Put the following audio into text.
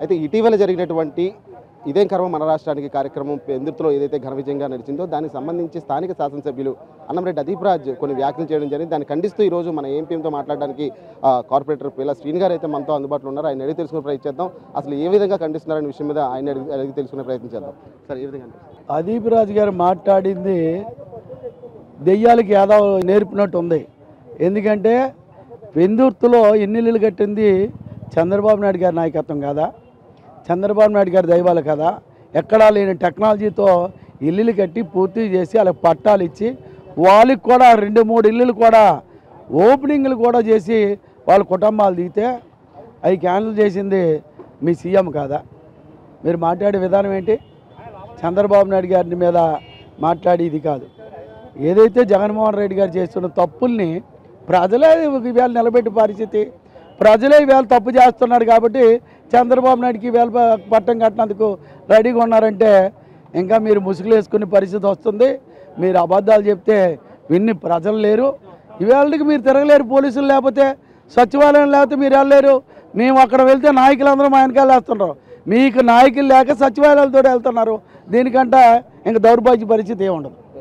అయితే ఇటీవల జరిగినటువంటి ఇదేం కర్మ మన రాష్ట్రానికి కార్యక్రమం పెందుర్తిలో ఏదైతే ఘన విజయంగా నడిచిందో దానికి సంబంధించి స్థానిక శాసనసభ్యులు అన్నంరెడ్డి అదీప్ రాజ్ కొన్ని వ్యాఖ్యలు చేయడం జరిగింది దాన్ని ఖండిస్తూ ఈరోజు మన ఎంపీఎంతో మాట్లాడడానికి ఆ, కార్పొరేటర్ పిల్ల శ్రీని గారు అయితే మనతో అందుబాటులో ఉన్నారు ఆయన అడిగి తెలుసుకునే ప్రయత్నం చేద్దాం అసలు ఏ విధంగా ఖండిస్తున్నారనే విషయం మీద ఆయన అడిగి అడిగి తెలుసుకునే ప్రయత్నం చేద్దాం సార్ ఏ విధంగా అనిపిస్తుంది? అదీప్ రాజు గారు మాట్లాడింది దెయ్యాలకి ఏదో నేర్పినట్టు ఉంది ఎందుకంటే వెందుర్తిలో ఎన్నిళ్ళు కట్టింది చంద్రబాబు నాయుడు గారి నాయకత్వం కదా చంద్రబాబు నాయుడు గారి దైవాలు కదా ఎక్కడా లేని టెక్నాలజీతో ఇల్లులు కట్టి పూర్తి చేసి వాళ్ళకి పట్టాలు ఇచ్చి వాళ్ళకి కూడా రెండు మూడు ఇల్లులు కూడా ఓపెనింగ్లు కూడా చేసి వాళ్ళ కుటుంబాలు దిగితే అవి క్యాన్సిల్ చేసింది మీ సీఎం కాదా మీరు మాట్లాడే విధానం ఏంటి చంద్రబాబు నాయుడు గారి మీద మాట్లాడి ఇది కాదు ఏదైతే జగన్మోహన్ రెడ్డి గారు చేస్తున్న తప్పుల్ని ప్రజలే ఇవాళ నిలబెట్టే పరిస్థితి ప్రజలే ఇవాళ తప్పు చేస్తున్నారు కాబట్టి చంద్రబాబు నాయుడుకి ఇవాళ ప- పట్టం కట్టినందుకు రెడీగా ఉన్నారంటే ఇంకా మీరు ముసుగులు వేసుకునే పరిస్థితి వస్తుంది మీరు అబద్ధాలు చెప్తే విన్ని ప్రజలు లేరు ఇవాళకి మీరు తిరగలేరు పోలీసులు లేకపోతే సచివాలయం లేకపోతే మీరు వెళ్ళలేరు మేము అక్కడ వెళ్తే నాయకులందరూ మా వెనకాల వేస్తున్నారు మీకు నాయకులు లేక సచివాలయాలతో వెళ్తున్నారు దీనికంటే ఇంకా దౌర్భాగ్య పరిస్థితి ఏముండదు